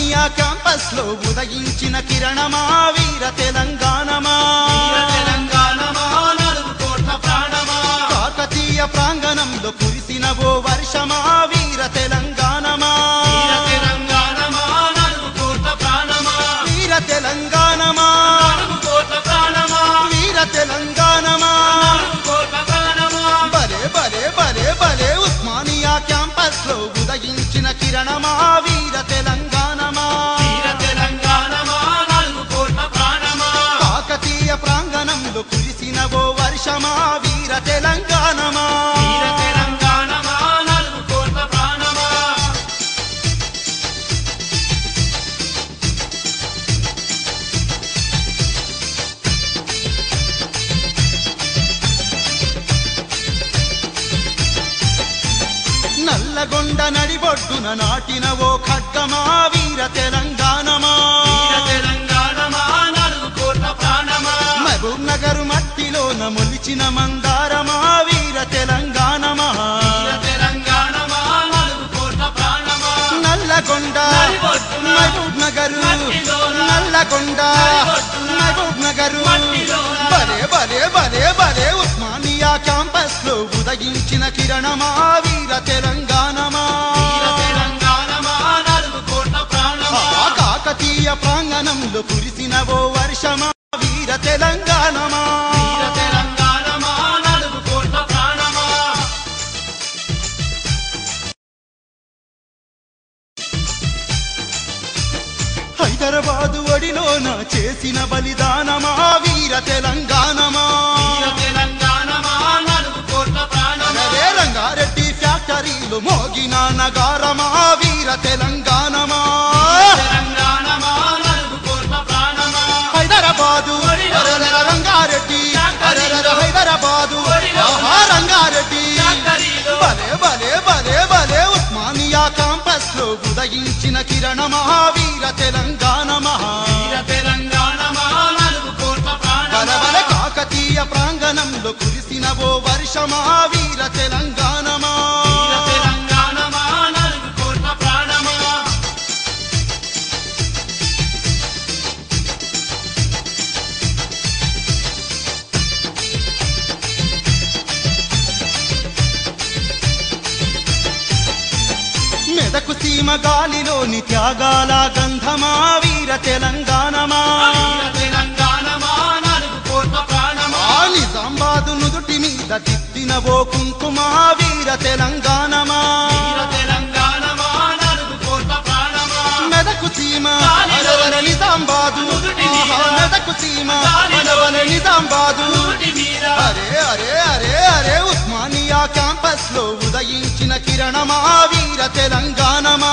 Osmania campus లో ఉదయించిన కిరణమా వీర తెలంగాణమా వీర తెలంగాణమా నలుగు కోట్ల ప్రాణమా కాకతీయ ప్రాంగణంలో కురిసిన ఓ వర్షమా వీర తెలంగాణమా వీర తెలంగాణమా నలుగు కోట్ల ప్రాణమా వీర తెలంగాణమా నలుగు కోట్ల ప్రాణమా వీర తెలంగాణమా నలుగు కోట్ల ప్రాణమా భలే భలే భలే భలే ఉస్మానియా క్యాంపస్ లో ఉదయించిన కిరణమా వీర తెలంగాణమా వీర తెలంగాణమా నలుగు కోట్ల ప్రాణమా కాకతీయ ప్రాంగణంలో కురిసిన ఓ వర్షమా వీర తెలంగాణమా వీర తెలంగాణమా నలుగు కోట్ల ప్రాణమా నల్లగొండ నడిబొడ్డున నాటిన ఓ ఖడ్గమా వీర తెలంగాణమా వీర తెలంగాణమా నలుగు కోట్ల ప్రాణమా మహబూబ్ నగర్ మట్టిలోన మొలిచిన మందారమా వీర తెలంగాణమా వీర తెలంగాణమా నలుగు కోట్ల ప్రాణమా నల్లగొండ నడిబొడ్డున మహబూబ్ నగరు మట్టిలోన నల్లగొండ నడిబొడ్డున మహబూబ్ నగరు మట్టిలోన భలే భలే భలే భలే ఉస్మానియా క్యాంపస్ లో ఉదయించిన కిరణమా వీర తెలంగాణమా వీర తెలంగాణమా నలుగు కోట్ల ప్రాణమా ఆ కాకతీయ ప్రాంగణంలో కురిసిన ఓ వర్షమా వీర తెలంగాణమా వీర తెలంగాణమా నలుగు కోట్ల ప్రాణమా హైదరాబాదు ఒడిలోన చేసిన బలిదానమా వీర తెలంగాణమా వీర తెలంగాణమా నలుగు కోట్ల ప్రాణమా అరే రంగారెడ్డి ఫ్యాక్టరీలు మోగిన నగారమా వీర తెలంగాణమా తెలంగాణమా నలుగు కోట్ల ప్రాణమా హైదరాబాదు ఒడిలో అరెరెర రంగారెడ్డి ఫ్యాక్టరీలో అరెరెర హైదరాబాదు ఒడిలో ఆహా రంగారెడ్డి ఫ్యాక్టరీలో భలే భలే భలే భలే ఉస్మానియా క్యాంపస్ లో ఉదయించిన కిరణమా వీర తెలంగాణమా వీర తెలంగాణమా నలుగు కోట్ల బల ప్రాణమా బల కాకతీయ ప్రాంగణంలో కురిసిన ఓ వర్షమా వీర తెలంగాణమా వీర తెలంగాణమా నలుగు కోట్ల ప్రాణమా మెదకు సీమ గాలిలోని త్యాగాల గంధమా వీర తెలంగాణమా వీర తెలంగాణమా నలుగు కోట్ల ప్రాణమా ఆ నిజామాబాదు నుదుటి మీద దిద్దిన ఓ కుంకుమా వీర తెలంగాణమా వీర తెలంగాణమా నలుగు కోట్ల ప్రాణమా మెదకు సీమ గాలిలోని అరవర నిజామాబాదు నుదుటి మీద ఆహా, మెదకు సీమ గాలిలోని అరవర నిజామాబాదు నూటి మీద అరే అరే అరే అరే ఉస్మానియా క్యాంపస్ లో ఉదయించిన కిరణమా వీర తెలంగాణమా